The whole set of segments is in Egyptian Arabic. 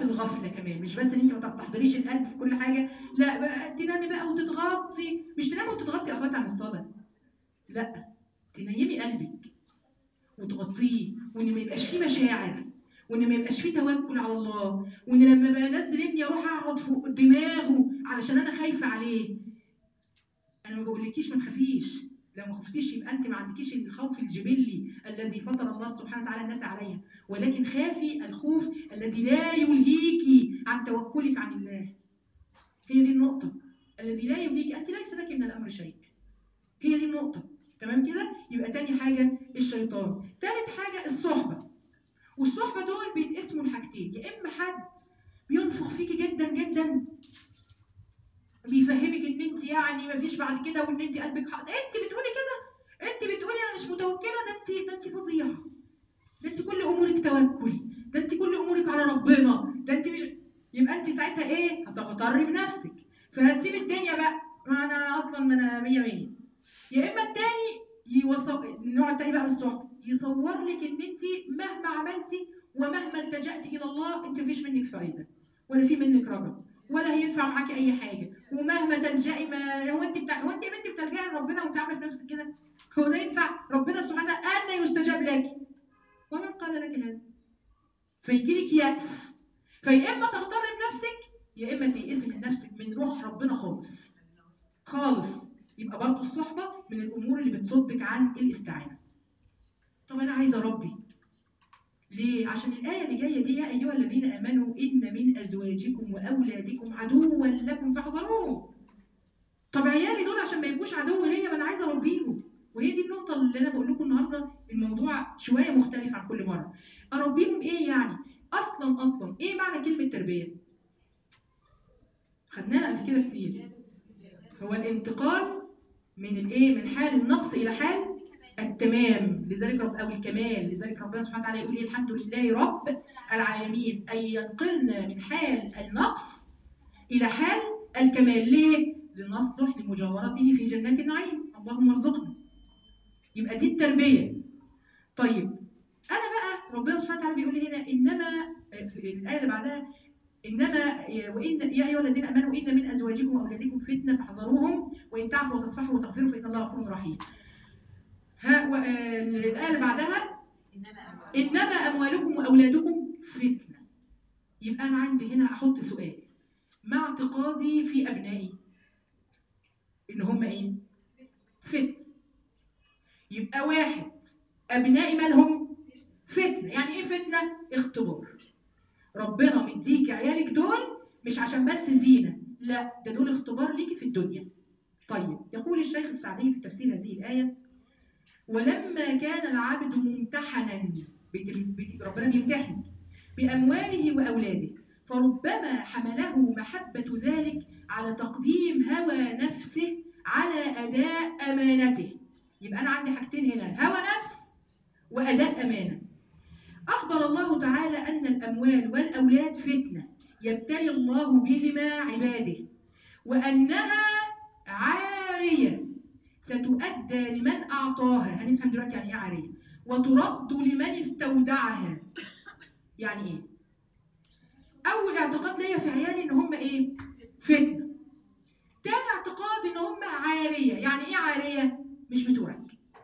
الغفله كمان مش بس ان انت ما تستحضريش القلب في كل حاجه لا بقى تنامي بقى وتتغطي مش تنامي وتتغطي يا اخواتي عن الصلاه لا تنيمي قلبك وتغطيه وان ما يبقاش فيه مشاعر وان ما يبقاش فيه توكل على الله وان لما بنزل ابني اروح اقعد فوق دماغه علشان انا خايفه عليه انا ما بقولكيش ما تخافيش لو ما خفتيش يبقى انت ما عندكيش الخوف الجبلي الذي فطر الله سبحانه وتعالى الناس عليه ولكن خافي الخوف الذي لا يلهيكي عن توكلك عن الله هي دي النقطه الذي لا يلهيك انت ليس لك من الامر شيء هي دي النقطه تمام كده يبقى تاني حاجه الشيطان تالت حاجه الصحبه والصحبه دول بيتقسموا لحاجتين يا اما حد بينفخ فيكي جدا جدا بيفهمك ان انت يعني مفيش بعد كده وان انت قلبك حق انت بتقولي كده انت بتقولي انا مش متوكله ده انت ده انت فظيعه ده انت كل امورك توكل ده انت كل امورك على ربنا ده انت مش... يبقى انت ساعتها ايه هتغتري بنفسك فهتسيب الدنيا بقى ما انا اصلا ما انا 100 100 يا اما التاني يوصل النوع التاني بقى من الصحبه يصور لك ان انت مهما عملتي ومهما التجأت الى الله انت مفيش منك فايده ولا في منك رجل ولا هينفع معاكي اي حاجه ومهما تلجئي ما هو انت بتاع هو انت يا بنتي بتلجئي لربنا وانت عامله في نفسك كده هو ده ينفع ربنا سبحانه وتعالى ان يستجاب لك ومن قال لك هذا فيجي لك يأس فيا اما تغتر بنفسك يا اما تيئسي من نفسك من روح ربنا خالص خالص يبقى برضه الصحبه من الامور اللي بتصدك عن الاستعانه طب انا عايزه ربي ليه؟ عشان الآية اللي جاية دي يا أيها الذين آمنوا إن من أزواجكم وأولادكم عدوا لكم فاحذروهم. طب عيالي دول عشان ما يبقوش عدو ليا ما أنا عايزة أربيهم. وهي دي النقطة اللي أنا بقول لكم النهاردة الموضوع شوية مختلف عن كل مرة. أربيهم إيه يعني؟ أصلا أصلا إيه معنى كلمة تربية؟ خدناها قبل كده كتير. هو الانتقال من الإيه؟ من حال النقص إلى حال التمام لذلك رب او الكمال لذلك ربنا سبحانه وتعالى يقول ايه الحمد لله رب العالمين اي ينقلنا من حال النقص الى حال الكمال ليه لنصلح لمجاورته في جنات النعيم اللهم ارزقنا يبقى دي التربيه طيب انا بقى ربنا سبحانه وتعالى بيقول لي هنا انما في الايه اللي بعدها انما وان يا ايها الذين امنوا ان من ازواجكم واولادكم فتنه فاحذروهم وان تعفوا وتصفحوا وتغفروا فان الله غفور رحيم ها و... آه، الآية اللي بعدها إنما أموالكم وأولادكم فتنة يبقى أنا عندي هنا أحط سؤال مع اعتقادي في أبنائي إن هم إيه؟ فتنة يبقى واحد أبنائي مالهم فتنة يعني إيه فتنة؟ اختبار ربنا مديك عيالك دول مش عشان بس زينة لا ده دول اختبار ليكي في الدنيا طيب يقول الشيخ السعدي في تفسير هذه الآية ولما كان العبد ممتحنا بت- بت- ربنا بيمتحن بأمواله وأولاده فربما حمله محبة ذلك على تقديم هوى نفسه على أداء أمانته يبقى أنا عندي حاجتين هنا هوى نفس وأداء أمانة أخبر الله تعالى أن الأموال والأولاد فتنة يبتلي الله بهما عباده وأنها عارية ستؤدى لمن أعطاها هنفهم دلوقتي يعني إيه عارية وترد لمن استودعها يعني إيه أول اعتقاد ليا في عيالي إن هم إيه فتنة تاني اعتقاد إن هم عارية يعني إيه عارية مش بتوعك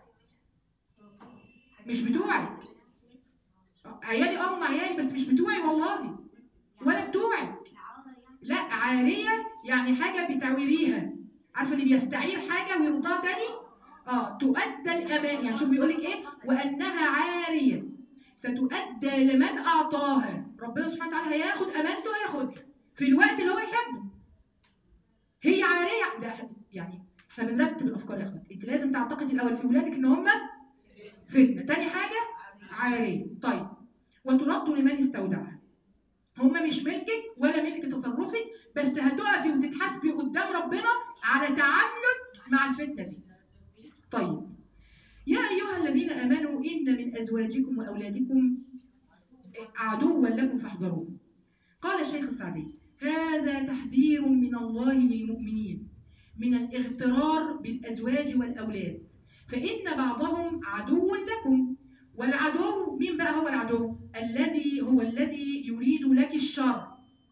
مش بتوعك عيالي اه هم عيالي بس مش بتوعي والله ولا بتوعك لا عارية يعني حاجة بتعويريها عارفة اللي بيستعير حاجة ويردها تاني اه تؤدى الأمان يعني شوف بيقولك ايه وأنها عارية ستؤدى لمن أعطاها ربنا سبحانه وتعالى هياخد أمانته هياخدها في الوقت اللي هو يحبه هي عارية ده يعني احنا بنرتب الأفكار يا أخوات انت لازم تعتقد الأول في ولادك ان هم فتنة تاني حاجة عارية طيب وترد لمن استودعها هم مش ملكك ولا ملك تصرفك بس هتقفي وتتحاسبي قدام ربنا على تعاملك مع الفتنة دي طيب يا أيها الذين آمنوا إن من أزواجكم وأولادكم عدوا لكم فاحذروه قال الشيخ السعدي هذا تحذير من الله للمؤمنين من الاغترار بالأزواج والأولاد فإن بعضهم عدو لكم والعدو مين بقى هو العدو الذي هو الذي يريد لك الشر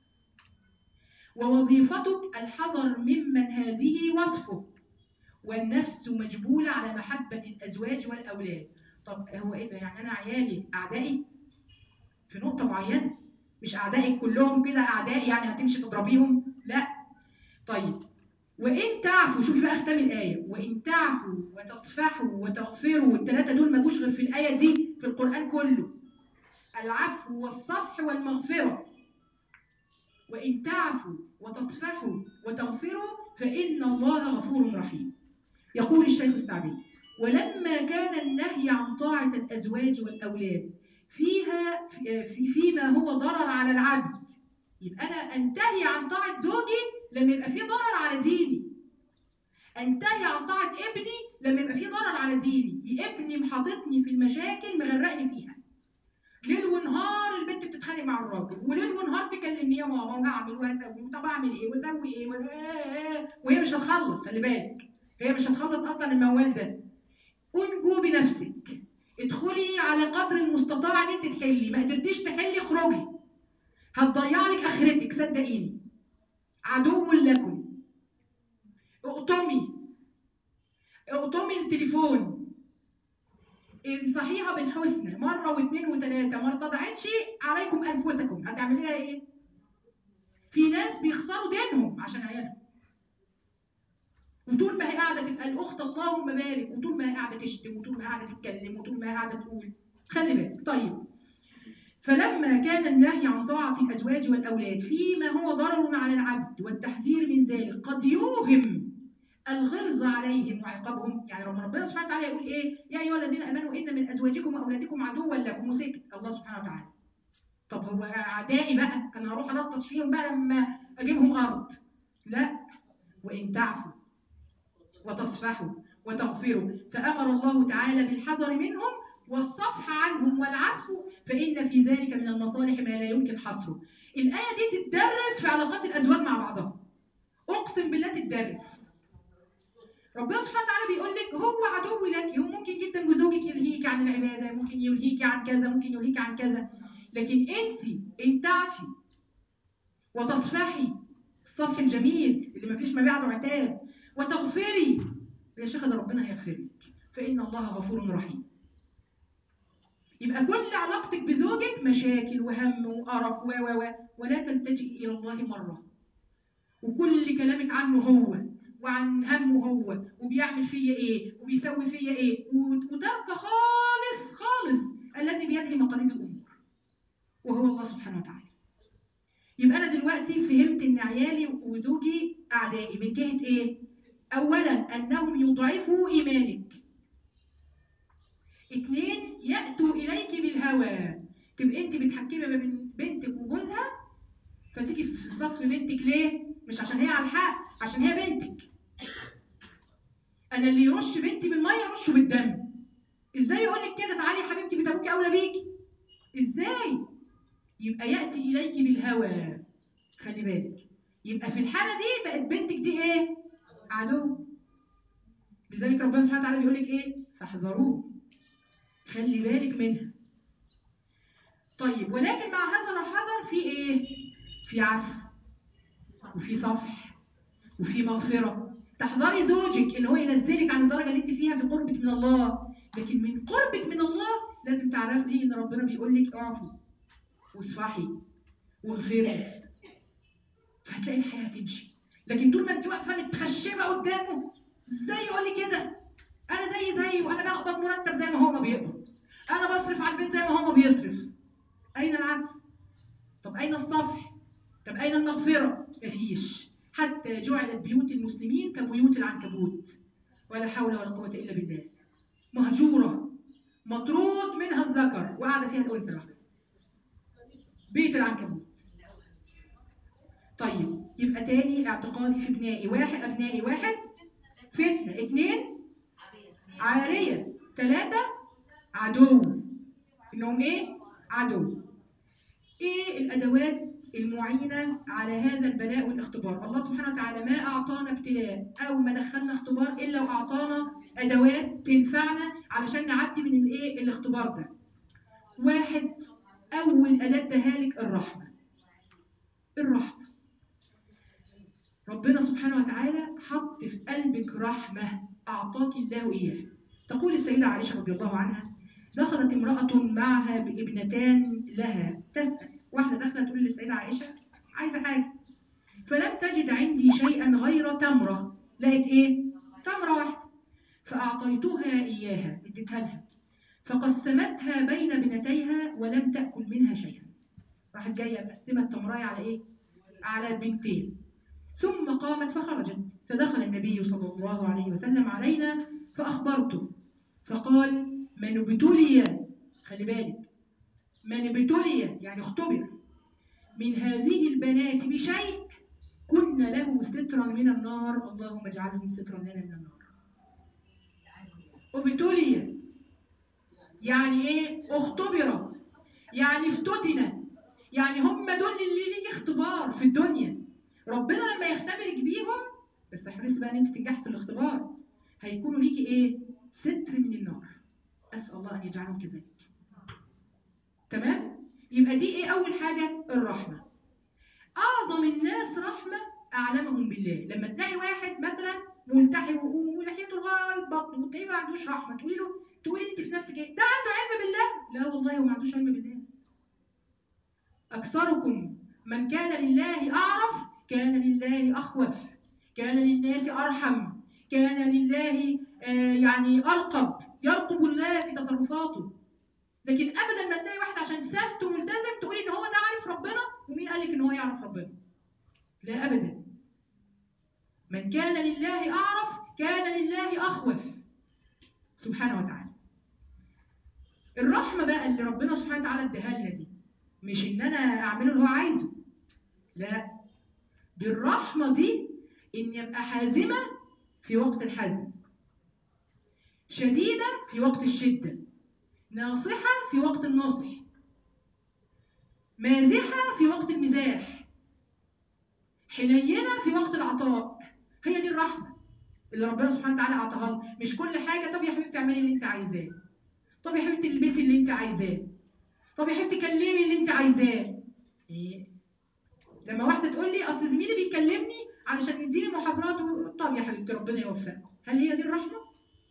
ووظيفتك الحذر ممن هذه وصفه والنفس مجبولة على محبة الأزواج والأولاد طب هو إيه ده يعني أنا عيالي أعدائي في نقطة معينة مش أعدائك كلهم كده أعداء يعني هتمشي تضربيهم لا طيب وإن تعفوا شوفي بقى ختام الآية وإن تعفوا وتصفحوا وتغفروا والثلاثة دول ما جوش غير في الآية دي في القرآن كله العفو والصفح والمغفرة وإن تعفوا وتصفحوا وتغفروا فإن الله غفور رحيم يقول الشيخ السعدي ولما كان النهي عن طاعة الأزواج والأولاد فيها في فيما هو ضرر على العبد يبقى أنا أنتهي عن طاعة زوجي لما يبقى في ضرر على ديني أنتهي عن طاعة ابني لما يبقى في ضرر على ديني ابني محاططني في المشاكل مغرقني فيها ليل ونهار البنت بتتخانق مع الراجل وليل ونهار تكلمني يا ماما وهعمل وهسوي طب اعمل ايه واسوي ايه وهي مش هتخلص خلي بالك هي مش هتخلص اصلا الموال ده انجو بنفسك ادخلي على قدر المستطاع ان انت تحلي ما قدرتيش تحلي اخرجي هتضيع لك اخرتك صدقيني عدو لكم اقطمي اقطمي التليفون انصحيها بالحسنى مرة واثنين وثلاثة ما ارتضعتش عليكم أنفسكم هتعملي لها إيه؟ في ناس بيخسروا دينهم عشان عيالهم وطول ما هي قاعدة تبقى الأخت اللهم بارك وطول ما هي قاعدة تشتم وطول ما هي قاعدة تتكلم وطول ما هي قاعدة تقول خلي بالك طيب فلما كان النهي عن طاعة الأزواج والأولاد فيما هو ضرر على العبد والتحذير من ذلك قد يوهم الغلظ عليهم وعقابهم يعني لما ربنا سبحانه وتعالى يقول ايه يا ايها الذين امنوا ان من ازواجكم واولادكم عدوا لكم وسكت الله سبحانه وتعالى طب هو اعدائي بقى انا هروح الطش فيهم بقى لما اجيبهم ارض لا وان تعفوا وتصفحوا وتغفروا فامر الله تعالى بالحذر منهم والصفح عنهم والعفو فان في ذلك من المصالح ما لا يمكن حصره الايه دي تدرس في علاقات الازواج مع بعضها اقسم بالله تدرس ربنا سبحانه وتعالى بيقول لك هو عدو لك هو ممكن جدا زوجك يلهيك عن العباده ممكن يلهيك عن كذا ممكن يلهيك عن كذا لكن انت ان تعفي وتصفحي الصفح الجميل اللي ما فيش ما بعده عتاب وتغفري يا شيخه ده ربنا هيغفر لك فان الله غفور رحيم يبقى كل علاقتك بزوجك مشاكل وهم وقرف و و و ولا تلتجئي الى الله مره وكل كلامك عنه هو وعن همه هو وبيعمل فيا ايه وبيسوي فيا ايه وترك خالص خالص الذي بيده مقاليد الامور وهو الله سبحانه وتعالى يبقى انا دلوقتي فهمت ان عيالي وزوجي اعدائي من جهه ايه اولا انهم يضعفوا ايمانك اثنين ياتوا اليك بالهوى تبقى انت بتحكمي ما بين بنتك وجوزها فتيجي في صف بنتك ليه مش عشان هي على الحق عشان هي بنتك انا اللي يرش بنتي بالميه يرشه بالدم ازاي يقول لك كده تعالي يا حبيبتي بيت ابوكي اولى بيكي ازاي يبقى ياتي اليك بالهوى خلي بالك يبقى في الحاله دي بقت بنتك دي ايه عدو لذلك ربنا سبحانه وتعالى بيقول لك ايه فاحذروه خلي بالك منها طيب ولكن مع هذا الحذر في ايه في عفو وفي صفح وفي مغفرة تحذري زوجك ان هو ينزلك عن الدرجة اللي انت فيها بقربك من الله لكن من قربك من الله لازم تعرفي ان ربنا بيقول لك اعفي واصفحي واغفري فهتلاقي الحياة هتمشي لكن طول ما انت واقفة متخشبة قدامه ازاي يقول لي كده انا زي زيه وانا بقبض مرتب زي ما هو ما بيقبض انا بصرف على البيت زي ما هو ما بيصرف اين العفو طب اين الصفح طب اين المغفرة مفيش حتى جعلت بيوت المسلمين كبيوت العنكبوت ولا حول ولا قوة إلا بالله مهجورة مطرود منها الذكر وقاعدة فيها الأنثى لوحدها بيت العنكبوت طيب يبقى تاني اعتقادي في ابنائي واحد ابنائي واحد فتنة اثنين عارية ثلاثة عدو انهم ايه عدو ايه الادوات المعينة على هذا البلاء والاختبار الله سبحانه وتعالى ما أعطانا ابتلاء أو ما دخلنا اختبار إلا وأعطانا أدوات تنفعنا علشان نعدي من الإيه الاختبار ده واحد أول أداة اداها الرحمة الرحمة ربنا سبحانه وتعالى حط في قلبك رحمة أعطاك الله إياها تقول السيدة عائشة رضي الله عنها دخلت امرأة معها بابنتان لها تسأل واحدة دخلت تقول للسيدة عائشة عايزة حاجة فلم تجد عندي شيئا غير تمرة لقيت ايه؟ تمرة واحدة فأعطيتها إياها اديتها لها فقسمتها بين ابنتيها ولم تأكل منها شيئا راحت جاية مقسمة التمراية على ايه؟ على البنتين ثم قامت فخرجت فدخل النبي صلى الله عليه وسلم علينا فأخبرته فقال من ابتلي خلي بالك من ابتلي يعني اختبر من هذه البنات بشيء كن له سترا من النار اللهم اجعلهم سترا لنا من النار ابتلي يعني ايه اختبر يعني افتتن يعني هم دول اللي ليك اختبار في الدنيا ربنا لما يختبرك بيهم بس احرصي بقى ان انت تنجحي في الاختبار هيكونوا ليكي ايه ستر من النار اسال الله ان يجعلهم كذلك تمام يبقى دي ايه اول حاجه الرحمه اعظم الناس رحمه اعلمهم بالله لما تلاقي واحد مثلا ملتحي ولحيته لغايه بطنه وتلاقيه ما عندوش رحمه تقولي له تقولي انت في نفسك ايه ده عنده علم بالله لا والله هو ما عندوش علم بالله اكثركم من كان لله اعرف كان لله اخوف كان للناس ارحم كان لله آه يعني ارقب يرقب الله في تصرفاته لكن ابدا ما تلاقي واحد عشان سالته ملتزم تقولي ان هو ده عارف ربنا ومين قال لك ان هو يعرف ربنا لا ابدا من كان لله اعرف كان لله اخوف سبحانه وتعالى الرحمه بقى اللي ربنا سبحانه وتعالى اداها لنا دي مش ان انا اعمله اللي هو عايزه لا دي الرحمه دي ان يبقى حازمه في وقت الحزم شديده في وقت الشده ناصحه في وقت النصح مازحه في وقت المزاح حنينه في وقت العطاء هي دي الرحمه اللي ربنا سبحانه وتعالى اعطاها لنا مش كل حاجه طب يا حبيبتي اعملي اللي انت عايزاه طب يا حبيبتي البسي اللي انت عايزاه طب يا حبيبتي كلمي اللي انت عايزاه ايه لما واحده تقول لي اصل زميلي بيكلمني علشان يديني محاضرات و... طب يا حبيبتي ربنا يوفقك هل هي دي الرحمه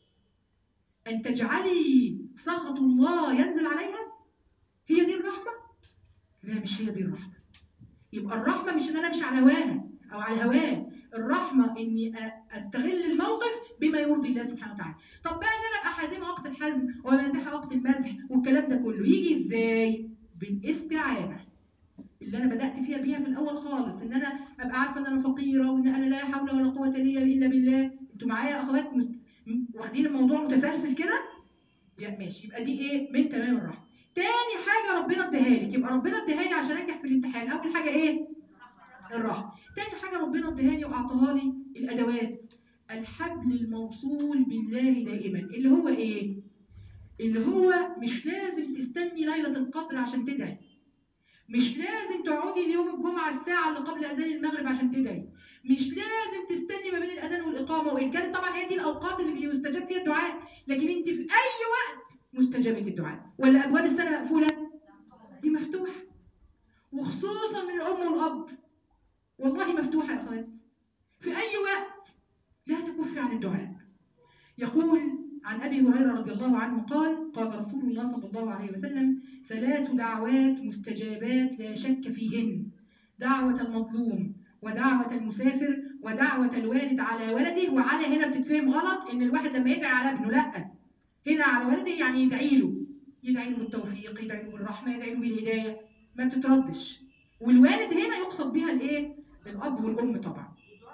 ان تجعلي سخط الله ينزل عليها هي دي الرحمه لا مش هي دي الرحمه يبقى الرحمه مش ان انا امشي على هواها او على هواه الرحمه اني استغل الموقف بما يرضي الله سبحانه وتعالى طب بقى ان انا ابقى حازمه وقت الحزم ومازحه وقت المزح والكلام ده كله يجي ازاي بالاستعانه اللي انا بدات فيها بيها في الاول خالص ان انا ابقى عارفه ان انا فقيره وان انا لا حول ولا قوه لي الا بالله انتوا معايا يا اخوات مست... واخدين الموضوع متسلسل كده يا ماشي يبقى دي ايه من تمام الرحمه تاني حاجه ربنا اداها لك يبقى ربنا اداها لي عشان انجح في الامتحان اول حاجه ايه الرحمه تاني حاجه ربنا اداها لي واعطاها لي الادوات الحبل الموصول بالله دائما اللي هو ايه اللي هو مش لازم تستني ليله القدر عشان تدعي مش لازم تقعدي اليوم الجمعه الساعه اللي قبل اذان المغرب عشان تدعي مش لازم تستني ما بين الاذان والاقامه وان كانت طبعا هي دي الاوقات اللي بيستجاب فيها الدعاء لكن انت في اي وقت مستجابه الدعاء ولا ابواب السنه مقفوله دي مفتوحه وخصوصا من الام والاب والله مفتوحه يا اخوات في اي وقت لا تكف عن الدعاء يقول عن ابي هريره رضي الله عنه قال قال رسول الله صلى الله عليه وسلم ثلاث دعوات مستجابات لا شك فيهن دعوه المظلوم ودعوة المسافر ودعوة الوالد على ولده وعلى هنا بتتفهم غلط ان الواحد لما يدعي على ابنه لا هنا على والده يعني يدعي له يدعي له بالتوفيق يدعي له بالرحمة يدعي له بالهداية ما بتتردش والوالد هنا يقصد بها الايه الاب والام طبعا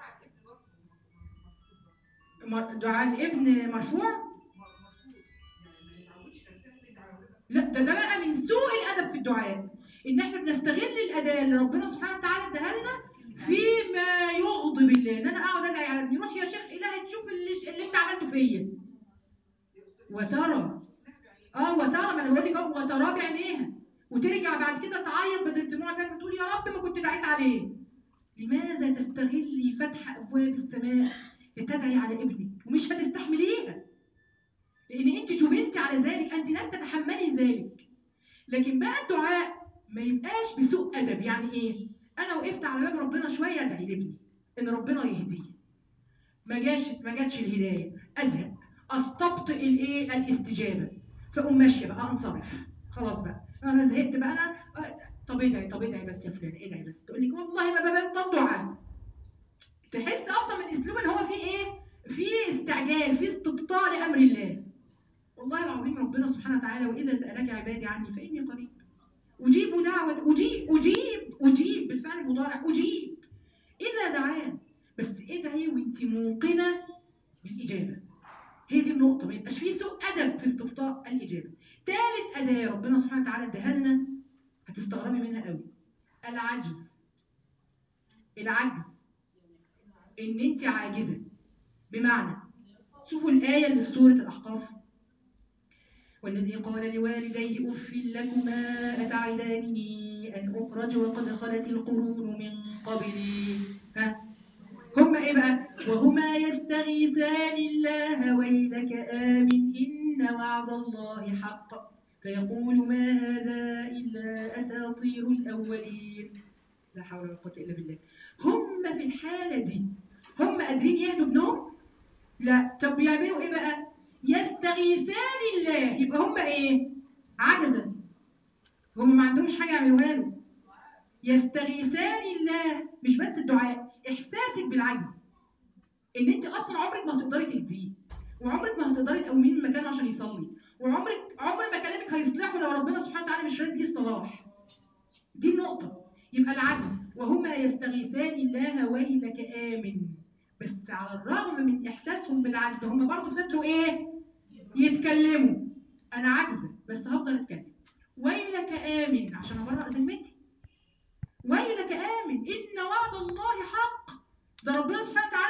دعاء الابن مرفوع لا ده ده بقى من سوء الادب في الدعاء ان احنا بنستغل الاداه اللي ربنا سبحانه وتعالى اداها لنا فيما يغضب الله ان انا اقعد ادعي على ابني روح يا شيخ الهي تشوف اللي, اللي انت عملته فيا وترى اه وترى ما انا بقول لك اهو وترى بعينيها وترجع بعد كده تعيط بدل دموع تاني وتقول يا رب ما كنت دعيت عليه لماذا تستغلي فتح ابواب السماء لتدعي على ابنك ومش هتستحمليها لان انت جبلتي على ذلك انت لن تتحملي ذلك لكن بقى الدعاء ما يبقاش بسوء ادب يعني ايه انا وقفت على باب ربنا شويه ادعي لابني ان ربنا يهديه ما جاش ما جاتش الهدايه ازهق استبطئ الايه الاستجابه فاقوم ماشيه بقى انصرف خلاص بقى انا زهقت بقى انا طب ادعي طب ادعي بس يا فلان ادعي بس تقول لك والله ما ببطل دعاء تحس اصلا من اسلوب ان هو فيه ايه فيه استعجال فيه استبطاء لامر الله والله العظيم ربنا سبحانه وتعالى واذا سالك عبادي عني فاني قريب اجيب دعوه اجيب اجيب اجيب بالفعل المضارع اجيب اذا دعان بس ادعي وانت موقنه بالاجابه هي دي النقطه ما يبقاش فيه سوء ادب في استبطاء الاجابه ثالث اداه ربنا سبحانه وتعالى اداها لنا هتستغربي منها قوي العجز العجز ان انت عاجزه بمعنى شوفوا الايه اللي في سوره الاحقاف والذي قال لوالديه اف لكما اتعدانني ان اخرج وقد خلت القرون من قبلي ها هما ايه بقى وهما يستغيثان الله ويلك امن ان وعد الله حق فيقول ما هذا الا اساطير الاولين لا حول ولا قوه الا بالله هم في الحاله دي هم قادرين يهدوا ابنهم لا طب يعملوا ايه بقى يستغيثان الله يبقى هم ايه عجزا هم ما عندهمش حاجه يعملوها له يستغيثان الله مش بس الدعاء احساسك بالعجز ان انت اصلا عمرك ما هتقدري تهديه وعمرك ما هتقدري تقوميه من مكانه عشان يصلي وعمرك عمر ما كلامك هيصلحه لو ربنا سبحانه وتعالى مش راضي الصلاح دي النقطه يبقى العجز وهما يستغيثان الله ويلك آمن بس على الرغم من إحساسهم بالعجز هم برضه فضلوا إيه؟ يتكلموا أنا عاجزة بس هفضل أتكلم ويلك آمن عشان أبرأ ذمتي ويلك آمن إن وعد الله حق ده ربنا سبحانه